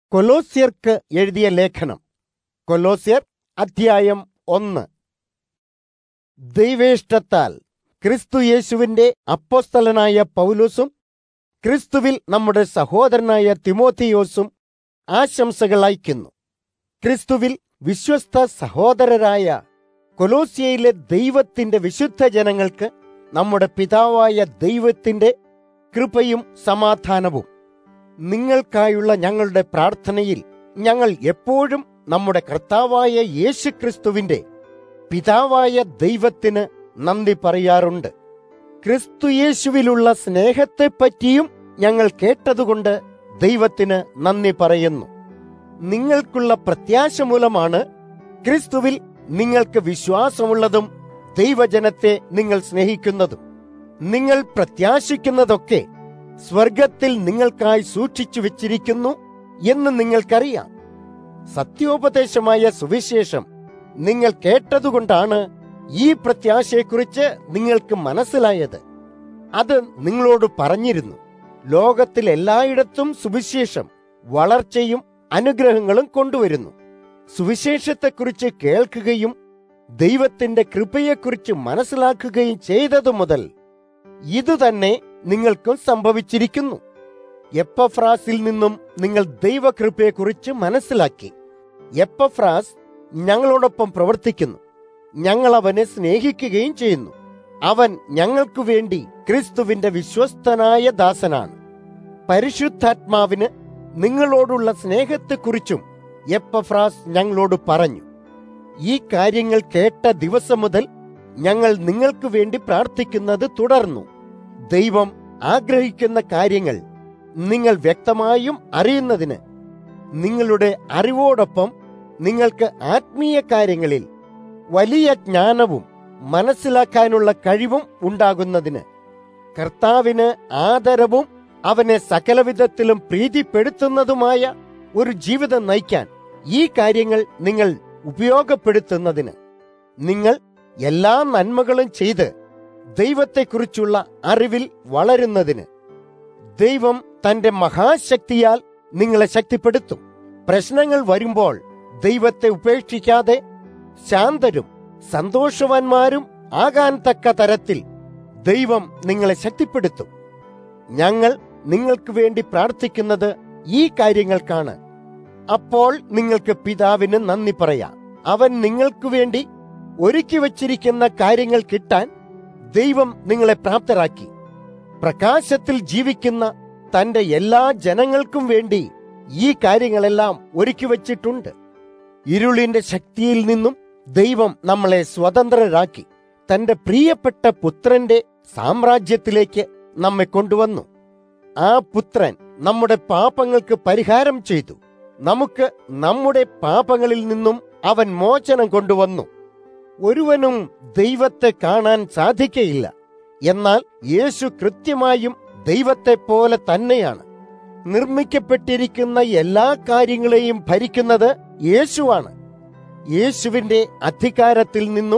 കൊലോസ്യർക്ക് എഴുതിയ ലേഖനം കൊലോസ്യർ അധ്യായം ഒന്ന് ദൈവേഷ്ടത്താൽ ക്രിസ്തു യേശുവിന്റെ അപ്പോസ്തലനായ പൗലോസും ക്രിസ്തുവിൽ നമ്മുടെ സഹോദരനായ തിമോത്തിയോസും ആശംസകൾ അയക്കുന്നു ക്രിസ്തുവിൽ വിശ്വസ്ത സഹോദരരായ കൊലോസ്യയിലെ ദൈവത്തിന്റെ വിശുദ്ധ ജനങ്ങൾക്ക് നമ്മുടെ പിതാവായ ദൈവത്തിന്റെ കൃപയും സമാധാനവും നിങ്ങൾക്കായുള്ള ഞങ്ങളുടെ പ്രാർത്ഥനയിൽ ഞങ്ങൾ എപ്പോഴും നമ്മുടെ കർത്താവായ യേശുക്രിസ്തുവിന്റെ പിതാവായ ദൈവത്തിന് നന്ദി പറയാറുണ്ട് ക്രിസ്തുയേശുവിലുള്ള സ്നേഹത്തെപ്പറ്റിയും ഞങ്ങൾ കേട്ടതുകൊണ്ട് ദൈവത്തിന് നന്ദി പറയുന്നു നിങ്ങൾക്കുള്ള പ്രത്യാശ മൂലമാണ് ക്രിസ്തുവിൽ നിങ്ങൾക്ക് വിശ്വാസമുള്ളതും ദൈവജനത്തെ നിങ്ങൾ സ്നേഹിക്കുന്നതും നിങ്ങൾ പ്രത്യാശിക്കുന്നതൊക്കെ സ്വർഗത്തിൽ നിങ്ങൾക്കായി സൂക്ഷിച്ചു വെച്ചിരിക്കുന്നു എന്ന് നിങ്ങൾക്കറിയാം സത്യോപദേശമായ സുവിശേഷം നിങ്ങൾ കേട്ടതുകൊണ്ടാണ് ഈ പ്രത്യാശയെക്കുറിച്ച് നിങ്ങൾക്ക് മനസ്സിലായത് അത് നിങ്ങളോട് പറഞ്ഞിരുന്നു ലോകത്തിൽ എല്ലായിടത്തും സുവിശേഷം വളർച്ചയും അനുഗ്രഹങ്ങളും കൊണ്ടുവരുന്നു സുവിശേഷത്തെക്കുറിച്ച് കേൾക്കുകയും ദൈവത്തിന്റെ കൃപയെക്കുറിച്ച് മനസ്സിലാക്കുകയും ചെയ്തതു മുതൽ ഇതുതന്നെ നിങ്ങൾക്കും സംഭവിച്ചിരിക്കുന്നു എപ്പഫ്രാസിൽ നിന്നും നിങ്ങൾ ദൈവകൃപയെക്കുറിച്ച് മനസ്സിലാക്കി എപ്പഫ്രാസ് ഞങ്ങളോടൊപ്പം പ്രവർത്തിക്കുന്നു ഞങ്ങൾ അവനെ സ്നേഹിക്കുകയും ചെയ്യുന്നു അവൻ ഞങ്ങൾക്കു വേണ്ടി ക്രിസ്തുവിന്റെ വിശ്വസ്തനായ ദാസനാണ് പരിശുദ്ധാത്മാവിന് നിങ്ങളോടുള്ള സ്നേഹത്തെക്കുറിച്ചും എപ്പഫ്രാസ് ഞങ്ങളോട് പറഞ്ഞു ഈ കാര്യങ്ങൾ കേട്ട ദിവസം മുതൽ ഞങ്ങൾ നിങ്ങൾക്ക് വേണ്ടി പ്രാർത്ഥിക്കുന്നത് തുടർന്നു ദൈവം ആഗ്രഹിക്കുന്ന കാര്യങ്ങൾ നിങ്ങൾ വ്യക്തമായും അറിയുന്നതിന് നിങ്ങളുടെ അറിവോടൊപ്പം നിങ്ങൾക്ക് ആത്മീയ കാര്യങ്ങളിൽ വലിയ ജ്ഞാനവും മനസ്സിലാക്കാനുള്ള കഴിവും ഉണ്ടാകുന്നതിന് കർത്താവിന് ആദരവും അവനെ സകലവിധത്തിലും പ്രീതിപ്പെടുത്തുന്നതുമായ ഒരു ജീവിതം നയിക്കാൻ ഈ കാര്യങ്ങൾ നിങ്ങൾ ഉപയോഗപ്പെടുത്തുന്നതിന് നിങ്ങൾ എല്ലാ നന്മകളും ചെയ്ത് ദൈവത്തെക്കുറിച്ചുള്ള അറിവിൽ വളരുന്നതിന് ദൈവം തന്റെ മഹാശക്തിയാൽ നിങ്ങളെ ശക്തിപ്പെടുത്തും പ്രശ്നങ്ങൾ വരുമ്പോൾ ദൈവത്തെ ഉപേക്ഷിക്കാതെ ശാന്തരും സന്തോഷവാന്മാരും ആകാൻ തക്ക തരത്തിൽ ദൈവം നിങ്ങളെ ശക്തിപ്പെടുത്തും ഞങ്ങൾ നിങ്ങൾക്ക് വേണ്ടി പ്രാർത്ഥിക്കുന്നത് ഈ കാര്യങ്ങൾക്കാണ് അപ്പോൾ നിങ്ങൾക്ക് പിതാവിന് നന്ദി പറയാം അവൻ നിങ്ങൾക്ക് വേണ്ടി ഒരുക്കി വച്ചിരിക്കുന്ന കാര്യങ്ങൾ കിട്ടാൻ ദൈവം നിങ്ങളെ പ്രാപ്തരാക്കി പ്രകാശത്തിൽ ജീവിക്കുന്ന തന്റെ എല്ലാ ജനങ്ങൾക്കും വേണ്ടി ഈ കാര്യങ്ങളെല്ലാം ഒരുക്കി വച്ചിട്ടുണ്ട് ഇരുളിന്റെ ശക്തിയിൽ നിന്നും ദൈവം നമ്മളെ സ്വതന്ത്രരാക്കി തന്റെ പ്രിയപ്പെട്ട പുത്രന്റെ സാമ്രാജ്യത്തിലേക്ക് നമ്മെ കൊണ്ടുവന്നു ആ പുത്രൻ നമ്മുടെ പാപങ്ങൾക്ക് പരിഹാരം ചെയ്തു നമുക്ക് നമ്മുടെ പാപങ്ങളിൽ നിന്നും അവൻ മോചനം കൊണ്ടുവന്നു ഒരുവനും ദൈവത്തെ കാണാൻ സാധിക്കയില്ല എന്നാൽ യേശു കൃത്യമായും ദൈവത്തെ പോലെ തന്നെയാണ് നിർമ്മിക്കപ്പെട്ടിരിക്കുന്ന എല്ലാ കാര്യങ്ങളെയും ഭരിക്കുന്നത് യേശുവാണ് യേശുവിന്റെ അധികാരത്തിൽ നിന്നും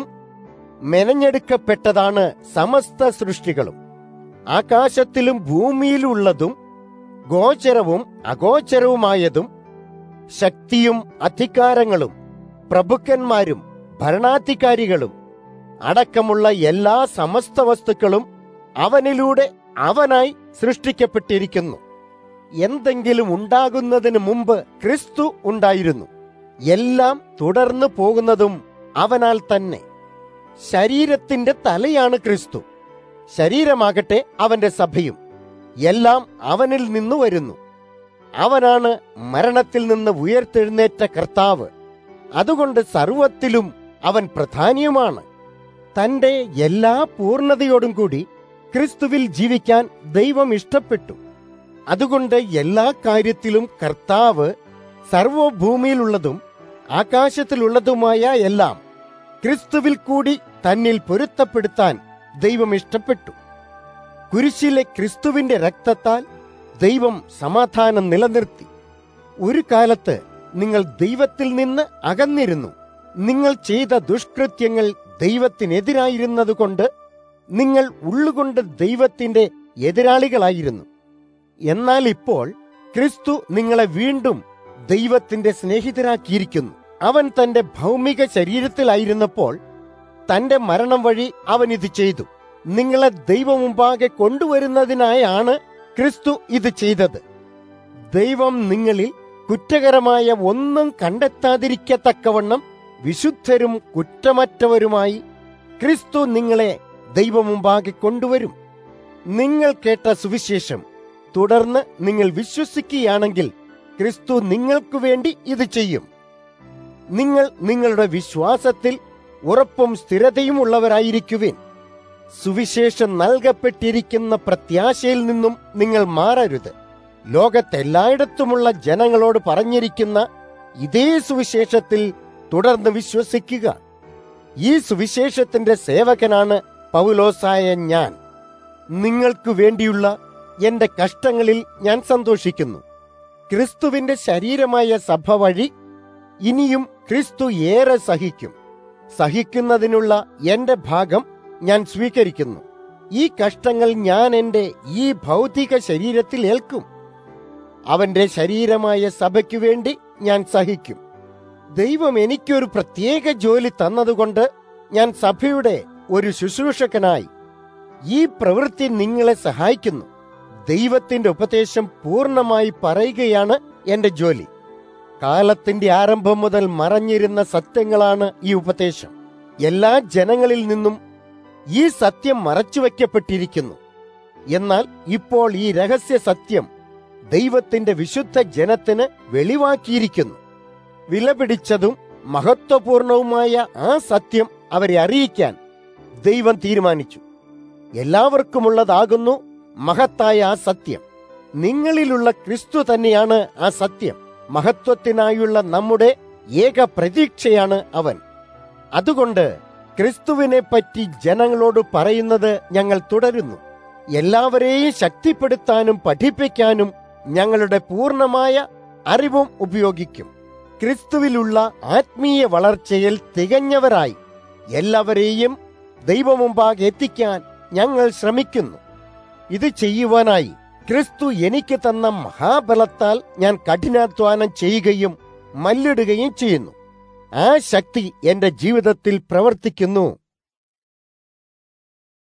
മെനഞ്ഞെടുക്കപ്പെട്ടതാണ് സമസ്ത സൃഷ്ടികളും ആകാശത്തിലും ഭൂമിയിലുള്ളതും ഗോചരവും അഗോചരവുമായതും ശക്തിയും അധികാരങ്ങളും പ്രഭുക്കന്മാരും ഭരണാധികാരികളും അടക്കമുള്ള എല്ലാ സമസ്ത വസ്തുക്കളും അവനിലൂടെ അവനായി സൃഷ്ടിക്കപ്പെട്ടിരിക്കുന്നു എന്തെങ്കിലും ഉണ്ടാകുന്നതിന് മുമ്പ് ക്രിസ്തു ഉണ്ടായിരുന്നു എല്ലാം തുടർന്നു പോകുന്നതും അവനാൽ തന്നെ ശരീരത്തിന്റെ തലയാണ് ക്രിസ്തു ശരീരമാകട്ടെ അവന്റെ സഭയും എല്ലാം അവനിൽ നിന്ന് വരുന്നു അവനാണ് മരണത്തിൽ നിന്ന് ഉയർത്തെഴുന്നേറ്റ കർത്താവ് അതുകൊണ്ട് സർവത്തിലും അവൻ പ്രധാനിയുമാണ് തന്റെ എല്ലാ പൂർണ്ണതയോടും കൂടി ക്രിസ്തുവിൽ ജീവിക്കാൻ ദൈവം ഇഷ്ടപ്പെട്ടു അതുകൊണ്ട് എല്ലാ കാര്യത്തിലും കർത്താവ് സർവഭൂമിയിലുള്ളതും ആകാശത്തിലുള്ളതുമായ എല്ലാം ക്രിസ്തുവിൽ കൂടി തന്നിൽ പൊരുത്തപ്പെടുത്താൻ ദൈവം ഇഷ്ടപ്പെട്ടു കുരിശിലെ ക്രിസ്തുവിന്റെ രക്തത്താൽ ദൈവം സമാധാനം നിലനിർത്തി ഒരു കാലത്ത് നിങ്ങൾ ദൈവത്തിൽ നിന്ന് അകന്നിരുന്നു നിങ്ങൾ ചെയ്ത ദുഷ്കൃത്യങ്ങൾ ദൈവത്തിനെതിരായിരുന്നതുകൊണ്ട് നിങ്ങൾ ഉള്ളുകൊണ്ട് ദൈവത്തിന്റെ എതിരാളികളായിരുന്നു എന്നാൽ ഇപ്പോൾ ക്രിസ്തു നിങ്ങളെ വീണ്ടും ദൈവത്തിന്റെ സ്നേഹിതരാക്കിയിരിക്കുന്നു അവൻ തന്റെ ഭൗമിക ശരീരത്തിലായിരുന്നപ്പോൾ തന്റെ മരണം വഴി അവൻ ഇത് ചെയ്തു നിങ്ങളെ ദൈവമുമ്പാകെ കൊണ്ടുവരുന്നതിനായാണ് ക്രിസ്തു ഇത് ചെയ്തത് ദൈവം നിങ്ങളിൽ കുറ്റകരമായ ഒന്നും കണ്ടെത്താതിരിക്കത്തക്കവണ്ണം വിശുദ്ധരും കുറ്റമറ്റവരുമായി ക്രിസ്തു നിങ്ങളെ ദൈവമുമ്പാകെ കൊണ്ടുവരും നിങ്ങൾ കേട്ട സുവിശേഷം തുടർന്ന് നിങ്ങൾ വിശ്വസിക്കുകയാണെങ്കിൽ ക്രിസ്തു നിങ്ങൾക്കു വേണ്ടി ഇത് ചെയ്യും നിങ്ങൾ നിങ്ങളുടെ വിശ്വാസത്തിൽ ഉറപ്പും സ്ഥിരതയും ഉള്ളവരായിരിക്കുവിൻ സുവിശേഷം നൽകപ്പെട്ടിരിക്കുന്ന പ്രത്യാശയിൽ നിന്നും നിങ്ങൾ മാറരുത് ലോകത്തെല്ലായിടത്തുമുള്ള ജനങ്ങളോട് പറഞ്ഞിരിക്കുന്ന ഇതേ സുവിശേഷത്തിൽ തുടർന്ന് വിശ്വസിക്കുക ഈ സുവിശേഷത്തിന്റെ സേവകനാണ് പൗലോസായ ഞാൻ നിങ്ങൾക്കു വേണ്ടിയുള്ള എന്റെ കഷ്ടങ്ങളിൽ ഞാൻ സന്തോഷിക്കുന്നു ക്രിസ്തുവിന്റെ ശരീരമായ സഭ വഴി ഇനിയും ക്രിസ്തു ഏറെ സഹിക്കും സഹിക്കുന്നതിനുള്ള എന്റെ ഭാഗം ഞാൻ സ്വീകരിക്കുന്നു ഈ കഷ്ടങ്ങൾ ഞാൻ എന്റെ ഈ ഭൗതിക ശരീരത്തിൽ ഏൽക്കും അവന്റെ ശരീരമായ സഭയ്ക്കു വേണ്ടി ഞാൻ സഹിക്കും ദൈവം എനിക്കൊരു പ്രത്യേക ജോലി തന്നതുകൊണ്ട് ഞാൻ സഭയുടെ ഒരു ശുശ്രൂഷകനായി ഈ പ്രവൃത്തി നിങ്ങളെ സഹായിക്കുന്നു ദൈവത്തിന്റെ ഉപദേശം പൂർണ്ണമായി പറയുകയാണ് എന്റെ ജോലി കാലത്തിന്റെ ആരംഭം മുതൽ മറഞ്ഞിരുന്ന സത്യങ്ങളാണ് ഈ ഉപദേശം എല്ലാ ജനങ്ങളിൽ നിന്നും ഈ സത്യം മറച്ചുവെക്കപ്പെട്ടിരിക്കുന്നു എന്നാൽ ഇപ്പോൾ ഈ രഹസ്യ സത്യം ദൈവത്തിന്റെ വിശുദ്ധ ജനത്തിന് വെളിവാക്കിയിരിക്കുന്നു വിലപിടിച്ചതും മഹത്വപൂർണവുമായ ആ സത്യം അവരെ അറിയിക്കാൻ ദൈവം തീരുമാനിച്ചു എല്ലാവർക്കുമുള്ളതാകുന്നു മഹത്തായ ആ സത്യം നിങ്ങളിലുള്ള ക്രിസ്തു തന്നെയാണ് ആ സത്യം മഹത്വത്തിനായുള്ള നമ്മുടെ ഏക പ്രതീക്ഷയാണ് അവൻ അതുകൊണ്ട് ക്രിസ്തുവിനെ പറ്റി ജനങ്ങളോട് പറയുന്നത് ഞങ്ങൾ തുടരുന്നു എല്ലാവരെയും ശക്തിപ്പെടുത്താനും പഠിപ്പിക്കാനും ഞങ്ങളുടെ പൂർണ്ണമായ അറിവും ഉപയോഗിക്കും ക്രിസ്തുവിലുള്ള ആത്മീയ വളർച്ചയിൽ തികഞ്ഞവരായി എല്ലാവരെയും ദൈവമുമ്പാകെ എത്തിക്കാൻ ഞങ്ങൾ ശ്രമിക്കുന്നു ഇത് ചെയ്യുവാനായി ക്രിസ്തു എനിക്ക് തന്ന മഹാബലത്താൽ ഞാൻ കഠിനാധ്വാനം ചെയ്യുകയും മല്ലിടുകയും ചെയ്യുന്നു ആ ശക്തി എന്റെ ജീവിതത്തിൽ പ്രവർത്തിക്കുന്നു